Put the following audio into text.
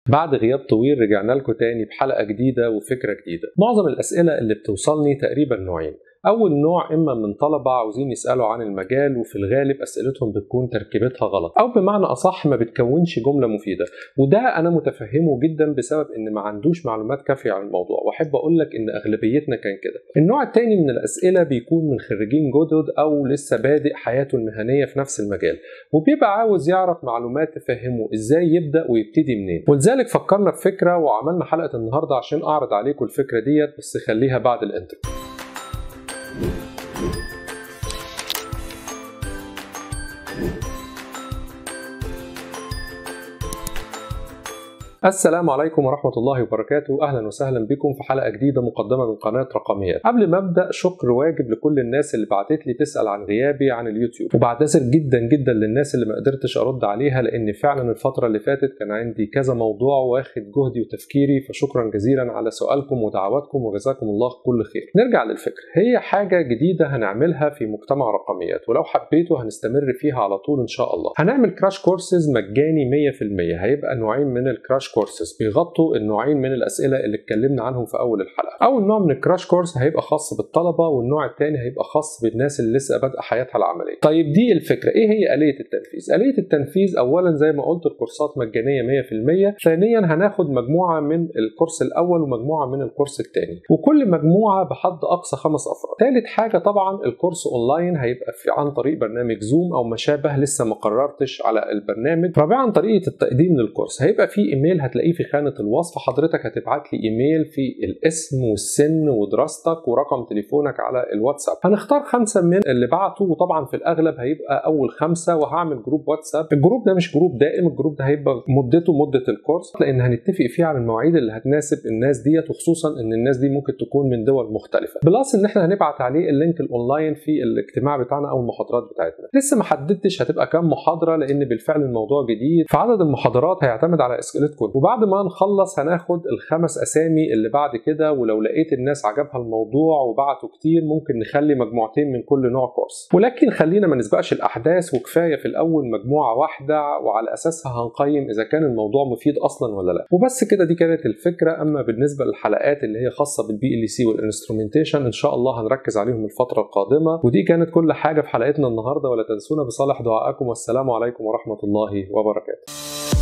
بعد غياب طويل رجعنا لكم تاني بحلقة جديدة وفكرة جديدة معظم الأسئلة اللي بتوصلني تقريبا نوعين أول نوع إما من طلبة عاوزين يسألوا عن المجال وفي الغالب أسئلتهم بتكون تركيبتها غلط أو بمعنى أصح ما بتكونش جملة مفيدة وده أنا متفهمه جدا بسبب إن ما عندوش معلومات كافية عن الموضوع وأحب أقول لك إن أغلبيتنا كان كده النوع التاني من الأسئلة بيكون من خريجين جدد أو لسه بادئ حياته المهنية في نفس المجال وبيبقى عاوز يعرف معلومات تفهمه إزاي يبدأ ويبتدي منين ولذلك فكرنا في فكرة وعملنا حلقة النهاردة عشان أعرض عليكم الفكرة ديت بس خليها بعد الانترو السلام عليكم ورحمة الله وبركاته أهلا وسهلا بكم في حلقة جديدة مقدمة من قناة رقميات قبل ما أبدأ شكر واجب لكل الناس اللي بعتت لي تسأل عن غيابي عن اليوتيوب وبعتذر جدا جدا للناس اللي ما قدرتش أرد عليها لأن فعلا الفترة اللي فاتت كان عندي كذا موضوع واخد جهدي وتفكيري فشكرا جزيلا على سؤالكم ودعواتكم وجزاكم الله كل خير نرجع للفكرة هي حاجة جديدة هنعملها في مجتمع رقميات ولو حبيتوا هنستمر فيها على طول إن شاء الله هنعمل كراش كورسز مجاني 100% هيبقى نوعين من الكراش كورسز بيغطوا النوعين من الاسئله اللي اتكلمنا عنهم في اول الحلقه اول نوع من الكراش كورس هيبقى خاص بالطلبه والنوع الثاني هيبقى خاص بالناس اللي لسه بادئه حياتها العمليه طيب دي الفكره ايه هي اليه التنفيذ اليه التنفيذ اولا زي ما قلت الكورسات مجانيه 100% ثانيا هناخد مجموعه من الكورس الاول ومجموعه من الكورس الثاني وكل مجموعه بحد اقصى خمس افراد ثالث حاجه طبعا الكورس اونلاين هيبقى في عن طريق برنامج زوم او ما شابه لسه ما قررتش على البرنامج رابعا طريقه التقديم للكورس هيبقى في ايميل هتلاقيه في خانه الوصف حضرتك هتبعت لي ايميل في الاسم والسن ودراستك ورقم تليفونك على الواتساب هنختار خمسه من اللي بعتوا وطبعا في الاغلب هيبقى اول خمسه وهعمل جروب واتساب الجروب ده مش جروب دائم الجروب ده هيبقى مدته مده الكورس لان هنتفق فيه على المواعيد اللي هتناسب الناس ديت وخصوصا ان الناس دي ممكن تكون من دول مختلفه بلس ان احنا هنبعت عليه اللينك الاونلاين في الاجتماع بتاعنا او المحاضرات بتاعتنا لسه ما حددتش هتبقى كام محاضره لان بالفعل الموضوع جديد فعدد المحاضرات هيعتمد على اسئلتكم وبعد ما نخلص هناخد الخمس اسامي اللي بعد كده ولو لقيت الناس عجبها الموضوع وبعتوا كتير ممكن نخلي مجموعتين من كل نوع كورس ولكن خلينا ما نسبقش الاحداث وكفايه في الاول مجموعه واحده وعلى اساسها هنقيم اذا كان الموضوع مفيد اصلا ولا لا وبس كده دي كانت الفكره اما بالنسبه للحلقات اللي هي خاصه بالبي ال سي والانسترومنتيشن ان شاء الله هنركز عليهم الفتره القادمه ودي كانت كل حاجه في حلقتنا النهارده ولا تنسونا بصالح دعائكم والسلام عليكم ورحمه الله وبركاته